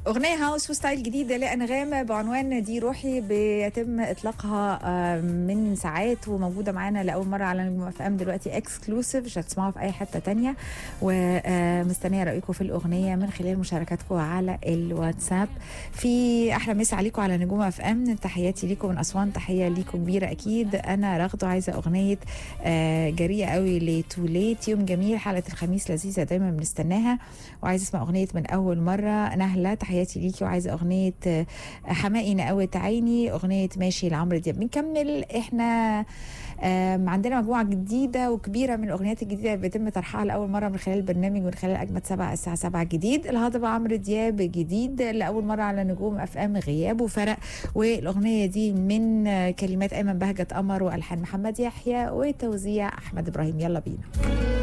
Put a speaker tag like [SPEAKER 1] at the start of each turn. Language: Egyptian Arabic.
[SPEAKER 1] أغنية هاوس وستايل جديدة لأنغام بعنوان دي روحي بيتم إطلاقها آه، من ساعات وموجودة معانا لأول مرة على نجم اف ام دلوقتي اكسكلوسيف مش هتسمعوها في أي حتة تانية ومستنية رأيكم في الأغنية من خلال مشاركاتكم على الواتساب في أحلى مسا عليكم على نجوم اف ام تحياتي ليكم من أسوان تحية ليكم كبيرة أكيد أنا رغدو عايزة أغنية آه، جريئة قوي لتوليت يوم جميل حلقة الخميس لذيذة دايما بنستناها وعايزة اسمع أغنية من أول مرة نهلة تحياتي ليكي وعايزة أغنية آه، حمائي نقوة عيني أغنية ماشي لعمرو دياب بنكمل إحنا آم، عندنا مجموعة جديدة وكبيرة من الأغنيات الجديدة اللي بيتم طرحها لأول مرة من خلال البرنامج من خلال أجمد سبعة الساعة سبعة جديد الهضبة عمرو دياب جديد لأول مرة على نجوم أف أم غياب وفرق والأغنية دي من آه، كلمات أيمن بهجت قمر وألحان محمد يحيى وتوزيع أحمد إبراهيم يلا بينا